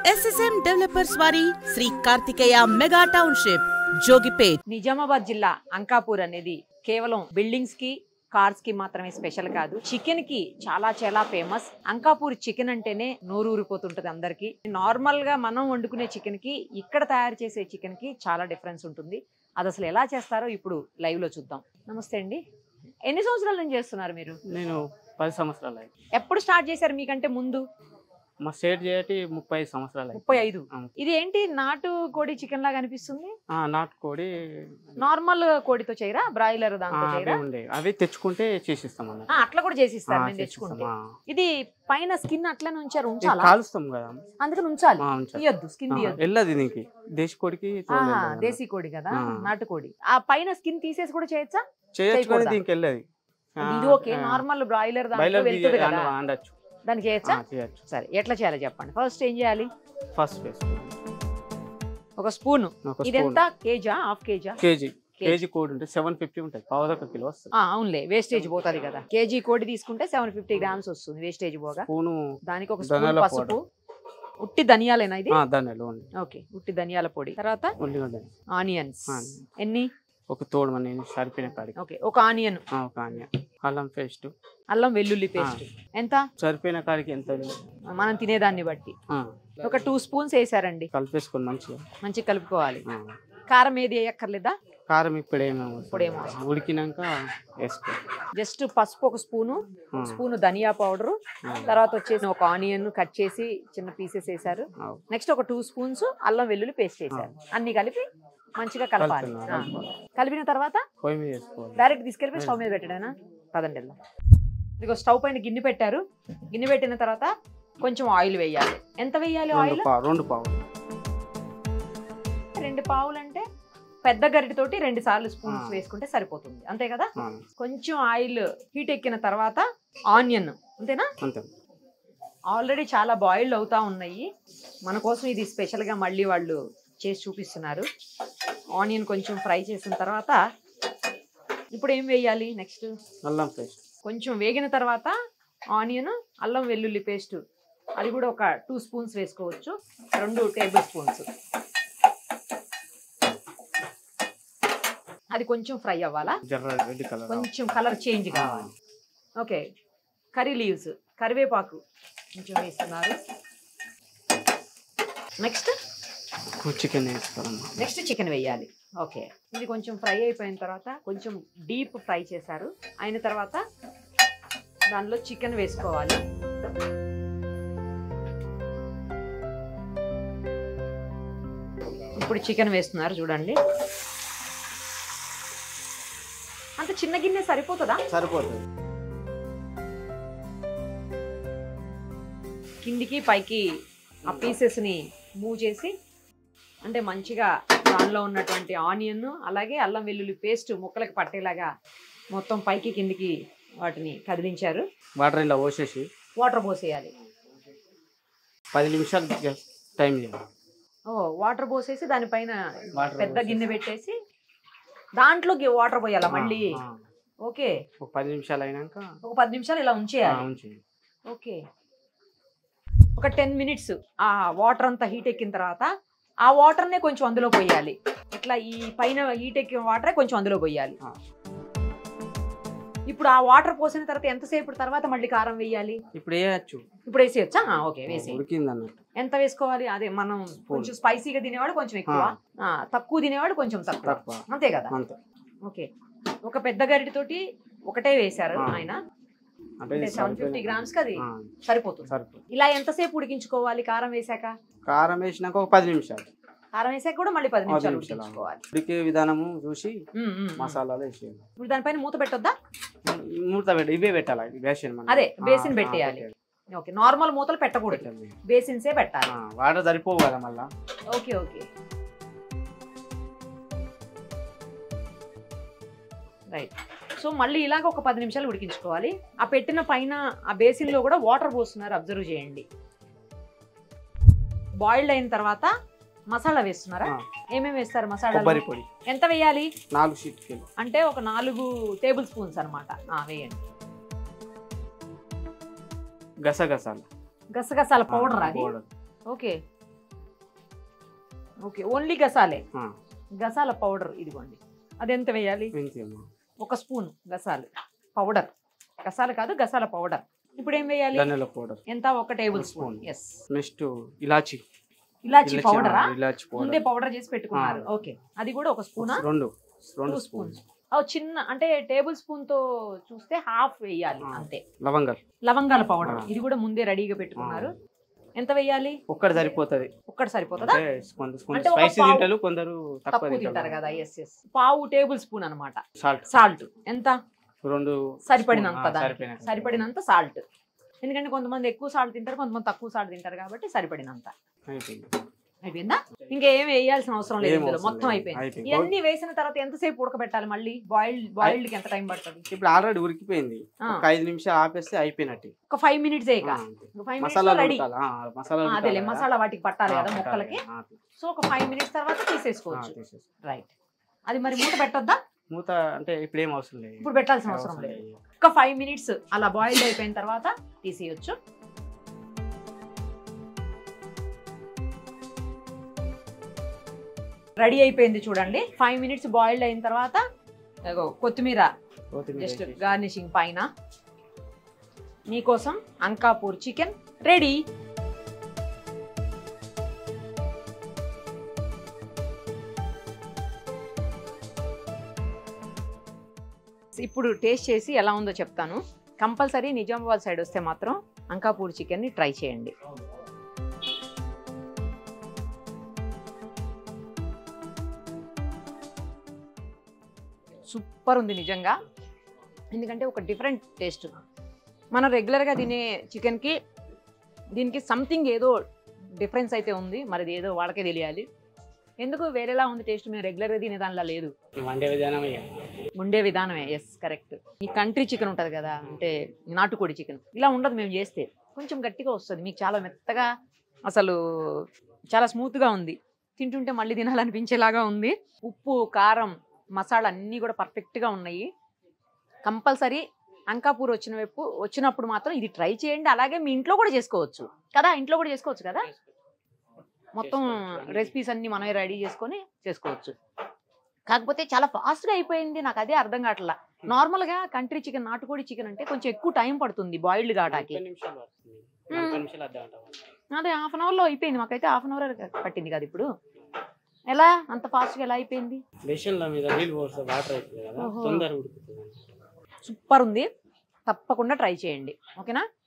SSM developers వారి Shri Karthikeya mega township Jogipet Nizamabad జిల్లా అంకాపూర్ అనేది కేవలం బిల్డింగ్స్ కి కార్స్ కి మాత్రమే స్పెషల్ కాదు చికెన్ కి చాలా చాలా ఫేమస్ అంకాపూర్ చికెన్ అంటేనే నోరు ఊరిపోతుంటది అందరికి నార్మల్ గా మనం వండుకునే చికెన్ కి ఇక్కడ తయారు చేసే చికెన్ కి చాలా డిఫరెన్స్ ఉంటుంది అది అసలు ఎలా చేస్తారో ఇప్పుడు లైవ్ లో చూద్దాం నమస్తే అండి ఎన్ని సంవత్సరాల నుంచి చేస్తున్నారు మీరు నేను పది సంవత్సరాలు అయ్యి ఎప్పుడు స్టార్ట్ చేశారు మీకంటే ముందు మా స్టేట్ చేయటి ముప్పై ఐదు సంవత్సరాలు అయ్యి ముప్పై ఐదు అవును. ఇది ఏంటి నాటు కోడి చికెన్ లాగా అనిపిస్తుంది ఆ, నాటుకోడి నార్మల్ కోడితో చేయరా బ్రాయిలర్ ఆ, దాంతో అవి చేయరా ఉండే అవి తెచ్చుకుంటే చేసిస్తాం అన్నమాట ఆ, అట్లా కూడా చేసిస్తారు ఆ, నేను చేసిస్తాం. తెచ్చుకుంటే ఆ. ఇది పైన స్కిన్ అట్లనే ఉంచారు ఇది ఉంచాలా కాలుస్తాం కదా అందుకని ఉంచాలి ఆ, ఉంచాలి. తీయొద్దు స్కిన్ ఆ, తీయొద్దు వెళ్ళదు దీనికి దేశీ కోడికి తోలు ఆహా, వెళ్ళదు అన్నమాట. దేశీ కోడి కదా ఆ. నాటుకోడి ఆ పైన స్కిన్ తీసేసి కూడా చేయొచ్చా చేయొచ్చు కానీ చేయకూడదా? దీనికి వెళ్ళదు ఇది ఓకే నార్మల్ బ్రాయిలర్ దాంట్లో బయలు వెళ్తుంది కదా వండొచ్చు దానికి చేయొచ్చా ఆ, చేయొచ్చు సరే ఎట్లా చేయాలో చెప్పండి ఫస్ట్ ఏం చేయాలి ఫస్ట్ వేసుకో ఒక స్పూన్ ఒక స్పూన్ ఇదెంత కేజా హాఫ్ కేజా కేజీ కేజీ కోడి ఉంటుంది సెవెన్ ఫిఫ్టీ ఉంటుంది పావుదొక్క కిలో వస్తుంది ఆ, అవునులే వేస్టేజ్ పోతుంది కదా కేజీ కోడి తీసుకుంటే సెవెన్ ఫిఫ్టీ గ్రామ్స్ వస్తుంది వేస్టేజ్ పోగా స్పూను దానికి ఒక స్పూన్ ధనియాల పసుపు ఉట్టి ధనియాలేనా ఇది ధనియాలు ఉంది ఓకే ఉట్టి ధనియాల పొడి తర్వాత ఉల్లిగడ్డ ఆనియన్స్ ఆ. ఎన్ని ఒక తోడు మన నేను సరిపోయిన కాడికి ఓకే ఒక ఆనియన్ ఆ, ఒక ఆనియన్ అల్లం పేస్ట్ అల్లం వెల్లుల్లి పేస్ట్ ఎంత సరిపోయిన కాడికి ఎంత మనం తినేదాన్ని బట్టి ఆ, ఒక టూ స్పూన్స్ వేసారండి కలిపేసుకొని మంచిగా మంచిగా కలుపుకోవాలి ఆ. కారం ఏది వేయక్కర్లేదా కారం ఇప్పుడేమో ఇప్పుడేమో ఉడికినాక వేసుకో జస్ట్ పసుపు ఒక స్పూను ఆ. స్పూను ధనియా పౌడర్ ఆ. తర్వాత వచ్చేసి ఒక ఆనియన్ కట్ చేసి చిన్న పీసెస్ వేసారు ఆ. నెక్స్ట్ ఒక టూ స్పూన్స్ అల్లం వెల్లుల్లి పేస్ట్ వేసారు అన్ని కలిపి మంచిగా కలపాలి కలుపుతున్నా, ఆ. కలుపుతున్నా. కలిపిన తర్వాత పొయ్యి మీద వేసుకోవాలి డైరెక్ట్ తీసుకెళ్ళి స్టవ్ మీద పెట్టడానా పదండి వెళ్దాం ఇదిగో స్టవ్ పైన గిన్నె పెట్టారు గిన్నె పెట్టిన తర్వాత కొంచెం ఆయిల్ వేయాలి ఎంత వేయాలి రెండు ఆయిల్ పావు రెండు పావు రెండు పావులు అంటే పెద్ద గరిటెతోటి రెండు సార్లు స్పూన్స్ ఆ. వేసుకుంటే సరిపోతుంది అంతే కదా ఆ, కొంచెం ఆయిల్ హీట్ ఎక్కిన తర్వాత ఆనియన్ అంతేనా అంతే ఆల్రెడీ చాలా బాయిల్డ్ అవుతా ఉన్నాయి మన కోసం ఇది స్పెషల్గా మళ్ళీ వాళ్ళు చేసి చూపిస్తున్నారు ఆనియన్ కొంచెం ఫ్రై చేసిన తర్వాత ఇప్పుడు ఏం వేయాలి నెక్స్ట్ అల్లం పేస్ట్ కొంచెం వేగిన తర్వాత ఆనియన్ అల్లం వెల్లుల్లి పేస్ట్ అది కూడా ఒక టూ స్పూన్స్ వేసుకోవచ్చు రెండు టేబుల్ స్పూన్స్ అది కొంచెం ఫ్రై అవ్వాలా జర్ర రెడ్ కలర్ కొంచెం కలర్ చేంజ్ కావాలి ఓకే కర్రీ లీవ్స్ కరివేపాకు కొంచెం వేస్తున్నారు నెక్స్ట్ చికెన్ వేసుకోవాలమ్మా నెక్స్ట్ చికెన్ వేయాలి ఓకే ఇది కొంచెం ఫ్రై అయిపోయిన తర్వాత కొంచెం డీప్ ఫ్రై చేశారు అయిన తర్వాత దానిలో చికెన్ వేసుకోవాలి ఇప్పుడు చికెన్ వేస్తున్నారు చూడండి అంత చిన్న గిన్నె సరిపోతుందా సరిపోతుంది కిందికి పైకి ఆ పీసెస్ని మూవ్ చేసి అంటే మంచిగా దానిలో ఉన్నటువంటి ఆనియన్ అలాగే అల్లం వెల్లుల్లి పేస్ట్ ముక్కలకి పట్టేలాగా మొత్తం పైకి కిందికి వాటిని కదిలించారు వాటర్ ఇలా పోసేసి వాటర్ పోసేయాలి పది నిమిషాలు జస్ట్ టైం చేయాలి ఓ వాటర్ పోసేసి దానిపైన వాటర్ పెద్ద గిన్నె పెట్టేసి దాంట్లోకి వాటర్ పోయాలా మళ్ళీ ఆ, ఓకే ఒక పది నిమిషాలు అయినాక ఒక పది నిమిషాలు ఇలా ఆ, ఉంచేయాలి ఉంచేయండి ఓకే ఒక టెన్ మినిట్స్ ఆ వాటర్ అంతా హీట్ ఎక్కిన తర్వాత ఆ వాటర్నే కొంచెం అందులో పోయాలి ఇట్లా ఈ పైన హీట్ ఎక్కిన వాటరే కొంచెం అందులో పోయాలి ఆ. ఇప్పుడు ఆ వాటర్ పోసిన తర్వాత ఎంతసేపు తర్వాత మళ్ళీ కారం వేయాలి ఇప్పుడు వేయచ్చు ఇప్పుడు వేసేయచ్చా ఆ, ఓకే వేసి ఉడికింది అన్నట్టు ఎంత వేసుకోవాలి అదే మనం కొంచెం స్పైసీగా తినేవాడు కొంచెం ఎక్కువ ఆ, తక్కువ తినేవాడు కొంచెం తక్కువ తక్కువ అంతే కదా అంతే ఓకే ఒక పెద్ద గరిటెతోటి ఒకటే వేశారు ఆ. ఆయన అంటే అంటే ఇది సెవెన్ ఫిఫ్టీ సరిపోయింది. గ్రామ్స్ కి అది ఆ, సరిపోతుంది సరిపోతుంది ఇలా ఎంతసేపు ఉడికించుకోవాలి కారం వేసాక కారం వేసినాక ఒక పది నిమిషాలు కారం వేసాక కూడా మళ్ళీ పది పది నిమిషాలు నిమిషాలు ఉడికించుకోవాలి ఉడికే విధానము చూసి ఉమ్, ఉమ్, ఉమ్. మసాలాలు వేసేయాలి ఇప్పుడు దానిపైన మూత పెట్టొద్దా మూత పెట్టి ఇవే పెట్టాలి బేసిన్ మనం. అదే, ఆ, బేసిన్ ఆ, పెట్టేయాలి. పెట్టాలి. ఓకే నార్మల్ మూతలు పెట్టకూడదు పెట్టాలి. బేసిన్సే పెట్టాలి ఆ, వాటర్ సరిపోవు కదా మళ్ళా ఓకే ఓకే రైట్ సో మళ్ళీ ఇలాగ ఒక పది నిమిషాలు ఉడికించుకోవాలి ఆ పెట్టిన పైన ఆ బేసిన్లో కూడా వాటర్ పోస్తున్నారు అబ్జర్వ్ చేయండి బాయిల్డ్ అయిన తర్వాత మసాలా వేస్తున్నారా ఆ. ఏమేమి వేస్తారు మసాలా కొబ్బరి పొడి ఎంత వేయాలి నాలుగు చిటికీలు అంటే ఒక నాలుగు టేబుల్ స్పూన్స్ అనమాట వేయండి గసగసాలు గసగసాల పౌడర్ అది పౌడర్ ఓకే ఓకే ఓన్లీ గసాలే ఆ, గసాల పౌడర్ ఇదిగోండి అది ఎంత వేయాలి మెంతి అమ్మ ఒక స్పూన్ గసాలు పౌడర్ గసాలు కాదు గసాల పౌడర్ ఇప్పుడు ఏం వేయాలి ధనియాల పౌడర్ ఎంత ఒక టేబుల్ ఒక స్పూన్ spoon. ఎస్ నెక్స్ట్ ఇలాచి ఇలాచి ఇలాచి, పౌడరా ఆ, ఇలాచి ముందే పౌడర్ పౌడర్ చేసి పెట్టుకున్నారు ఆ. ఓకే అది కూడా ఒక స్పూనా రెండు టూ రెండు స్పూన్స్ స్పూన్ చిన్న అంటే టేబుల్ స్పూన్ తో చూస్తే హాఫ్ వేయాలి ఆ. అంతే లవంగాలు లవంగాల పౌడర్ ఆ. ఇది కూడా ముందే రెడీగా పెట్టుకున్నారు ఎంత వేయాలి ఒక్కటి సరిపోతుంది ఒక్కటి సరిపోతుందా అంటే కొంత కొందరు అంటే ఒక స్పైసీ పావు- తింటారు కొందరు తక్కువ తక్కువ తింటారు తింటారు కదా ఎస్ ఎస్ పావు టేబుల్ స్పూన్ అన్నమాట సాల్ట్ సాల్ట్ ఎంత రెండు సరిపడినంత స్పూన్, ఆ, దానికి సరిపోయినంత. సరిపడినంత సాల్ట్ ఎందుకంటే కొంతమంది ఎక్కువ సాల్ట్ తింటారు కొంతమంది తక్కువ సాల్ట్ తింటారు కాబట్టి సరిపడినంత అయిపోయింది అయిపోయిందా ఇంకేం వేయాల్సిన అవసరం లేదు ఏం ఇందులో అవసరం మొత్తం లేదు. అయిపోయింది అయిపోయింది. ఇవన్నీ వేసిన తర్వాత ఎంతసేపు ఉడకబెట్టాలి మళ్ళీ బాయిల్డ్ బాయిల్డ్ కి ఎంత టైం పడుతుంది ఇప్పుడు ఆల్రెడీ ఉరికిపోయింది ఆ. ఒక ఐదు నిమిషాలు ఆపేస్తే అయిపోయినట్టు ఒక ఫైవ్ మినిట్స్ ఆ, ఇక అంతే. ఫైవ్ మినిట్స్ మసాలాలు రెడీ ఉడకాలి ఆ, మసాలాలు అదేలే ఉడకాలి కదా. మసాలా వాటికి పట్టాలి ఆ, కదా పెట్టాలి. ముక్కలకి ఆ, సో ఒక ఫైవ్ మినిట్స్ తర్వాత ఆ, తీసేసుకోవచ్చు తీసేసి. రైట్ అది మరి మూత పెట్టొద్దా మూత అంటే ఇప్పుడు ఏం అవసరం లేదు ఇప్పుడు పెట్టాల్సిన అవసరం అవసరం లేదు లేదు. ఒక ఫైవ్ మినిట్స్ అలా బాయిల్డ్ అయిపోయిన తర్వాత తీసేయొచ్చు రెడీ అయిపోయింది చూడండి ఫైవ్ మినిట్స్ బాయిల్డ్ అయిన తర్వాత ఇదిగో కొత్తిమీర కొత్తిమీర జస్ట్ వేసేసి. గార్నిషింగ్ పైన మీకోసం అంకాపూర్ చికెన్ రెడీ ఇప్పుడు టేస్ట్ చేసి ఎలా ఉందో చెప్తాను కంపల్సరీ నిజామాబాద్ సైడ్ వస్తే మాత్రం అంకాపూర్ చికెన్ని ట్రై చేయండి సూపర్ ఉంది నిజంగా ఎందుకంటే ఒక డిఫరెంట్ టేస్ట్ మనం రెగ్యులర్గా తినే చికెన్కి దీనికి సంథింగ్ ఏదో డిఫరెన్స్ అయితే ఉంది మరి అది ఏదో వాళ్ళకే తెలియాలి ఎందుకు వేరేలా ఉంది టేస్ట్ మేము రెగ్యులర్గా తినే దానిలా లేదు వండే విధానం ఇక. ఉండే విధానమే ఎస్ కరెక్ట్ ఈ కంట్రీ చికెన్ ఉంటుంది కదా అంటే నాటుకోడి చికెన్ ఇలా ఉండదు మేము చేస్తే కొంచెం గట్టిగా వస్తుంది మీకు చాలా మెత్తగా అసలు చాలా స్మూత్గా ఉంది తింటుంటే మళ్ళీ తినాలనిపించేలాగా ఉంది ఉప్పు కారం మసాలా అన్నీ కూడా పర్ఫెక్ట్గా ఉన్నాయి కంపల్సరీ అంకాపూర్ వచ్చిన వైపు వచ్చినప్పుడు మాత్రం ఇది ట్రై చేయండి అలాగే మీ ఇంట్లో కూడా చేసుకోవచ్చు కదా ఇంట్లో కూడా చేసుకోవచ్చు కదా మొత్తం చేసుకోవచ్చు. రెసిపీస్ అన్ని మనమే రెడీ చేసుకొని చేసుకోవచ్చు కాకపోతే చాలా ఫాస్ట్గా అయిపోయింది నాకు అదే అర్థం కావట్లా నార్మల్గా కంట్రీ చికెన్ నాటుకోడి చికెన్ అంటే కొంచెం ఎక్కువ టైం పడుతుంది బాయిల్డ్ కావడానికి నలభై నిమిషాలు పడుతుంది. నలభై నిమిషాలు అర్థం అంటావా? అదే హాఫ్ అన్ అవర్లో అయిపోయింది మాకైతే హాఫ్ అన్ అవర్ పట్టింది కదా ఇప్పుడు ఎలా అంత ఫాస్ట్గా ఎలా అయిపోయింది బేషన్ల మీద నీళ్ళు పోస్తే వాటర్ అవుతుంది కదా ఓహో. తొందరగా ఉడుకుతుంది సూపర్ ఉంది తప్పకుండా ట్రై చేయండి ఓకేనా